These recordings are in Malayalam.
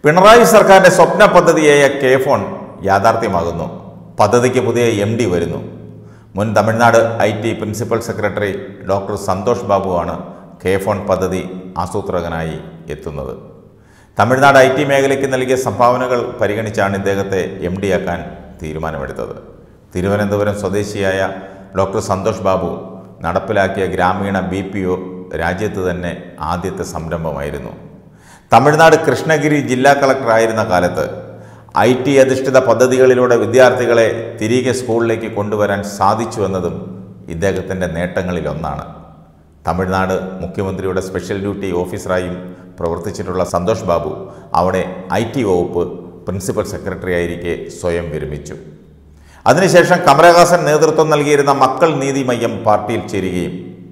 പിണറായി സർക്കാരിന്റെ സ്വപ്ന പദ്ധതിയായ കെ ഫോൺ യാഥാർത്ഥ്യമാകുന്നു പദ്ധതിക്ക് പുതിയ എം ഡി വരുന്നു മുൻ Tamil Nadu I T principal secretary doctor Santhosh ബാബുവാണ് കെ ഫോൺ പദ്ധതി ആസൂത്രകനായി എത്തുന്നത് തമിഴ്നാട് ഐ ടി മേഖലയ്ക്ക് നൽകിയ സംഭാവനകൾ പരിഗണിച്ചാണ് ഇദ്ദേഹത്തെ എം ആക്കാൻ തീരുമാനമെടുത്തത് തിരുവനന്തപുരം സ്വദേശിയായ ഡോക്ടർ സന്തോഷ് ബാബു നടപ്പിലാക്കിയ ഗ്രാമീണ ബി പി ഒ രാജ്യത്ത് തന്നെ ആദ്യത്തെ സംരംഭമായിരുന്നു തമിഴ്നാട് കൃഷ്ണഗിരി ജില്ലാ കളക്ടറായിരുന്ന കാലത്ത് ഐ ടി അധിഷ്ഠിത പദ്ധതികളിലൂടെ വിദ്യാർത്ഥികളെ തിരികെ സ്കൂളിലേക്ക് കൊണ്ടുവരാൻ സാധിച്ചുവെന്നതും ഇദ്ദേഹത്തിൻ്റെ നേട്ടങ്ങളിലൊന്നാണ് തമിഴ്നാട് മുഖ്യമന്ത്രിയുടെ സ്പെഷ്യൽ ഡ്യൂട്ടി ഓഫീസറായും പ്രവർത്തിച്ചിട്ടുള്ള സന്തോഷ് ബാബു അവിടെ ഐ ടി വകുപ്പ് പ്രിൻസിപ്പൽ സെക്രട്ടറിയായിരിക്കെ സ്വയം വിരമിച്ചു അതിനുശേഷം കമലഹാസൻ നേതൃത്വം നൽകിയിരുന്ന മക്കൾ നീതി മയ്യം പാർട്ടിയിൽ ചേരുകയും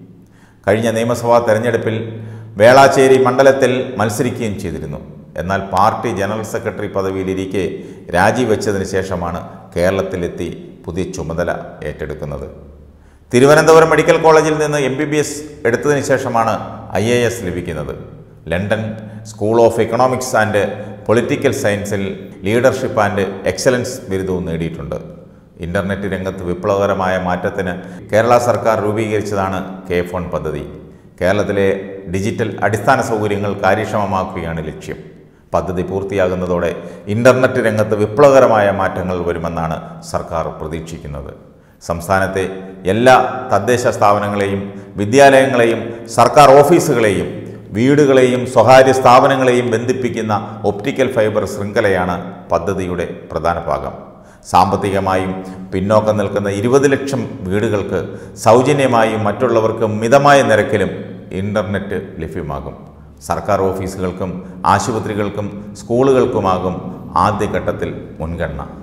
കഴിഞ്ഞ നിയമസഭാ തെരഞ്ഞെടുപ്പിൽ വേളാച്ചേരി മണ്ഡലത്തിൽ മത്സരിക്കുകയും ചെയ്തിരുന്നു എന്നാൽ പാർട്ടി ജനറൽ സെക്രട്ടറി പദവിയിലിരിക്കെ രാജിവെച്ചതിന് ശേഷമാണ് കേരളത്തിലെത്തി പുതിയ ചുമതല ഏറ്റെടുക്കുന്നത് തിരുവനന്തപുരം മെഡിക്കൽ കോളേജിൽ നിന്ന് എം ബി ബി എസ് എടുത്തതിന് ശേഷമാണ് ഐ എ എസ് ലഭിക്കുന്നത് London school of economics and political സയൻസിൽ ലീഡർഷിപ്പ് ആൻഡ് എക്സലൻസ് ബിരുദവും നേടിയിട്ടുണ്ട് ഇൻ്റർനെറ്റ് രംഗത്ത് വിപ്ലവകരമായ മാറ്റത്തിന് കേരള സർക്കാർ രൂപീകരിച്ചതാണ് കെ ഫോൺ പദ്ധതി കേരളത്തിലെ ഡിജിറ്റൽ അടിസ്ഥാന സൗകര്യങ്ങൾ കാര്യക്ഷമമാക്കുകയാണ് ലക്ഷ്യം പദ്ധതി പൂർത്തിയാകുന്നതോടെ ഇൻ്റർനെറ്റ് രംഗത്ത് വിപ്ലവകരമായ മാറ്റങ്ങൾ വരുമെന്നാണ് സർക്കാർ പ്രതീക്ഷിക്കുന്നത് സംസ്ഥാനത്തെ എല്ലാ തദ്ദേശ സ്ഥാപനങ്ങളെയും വിദ്യാലയങ്ങളെയും സർക്കാർ ഓഫീസുകളെയും വീടുകളെയും സ്വകാര്യ സ്ഥാപനങ്ങളെയും ബന്ധിപ്പിക്കുന്ന ഒപ്റ്റിക്കൽ ഫൈബർ ശൃംഖലയാണ് പദ്ധതിയുടെ പ്രധാന ഭാഗം സാമ്പത്തികമായും പിന്നോക്കം നിൽക്കുന്ന ഇരുപത് ലക്ഷം വീടുകൾക്ക് സൗജന്യമായും മറ്റുള്ളവർക്ക് മിതമായ നിരക്കിലും ഇൻ്റർനെറ്റ് ലഭ്യമാകും സർക്കാർ ഓഫീസുകൾക്കും ആശുപത്രികൾക്കും സ്കൂളുകൾക്കുമാകും ആദ്യഘട്ടത്തിൽ മുൻഗണന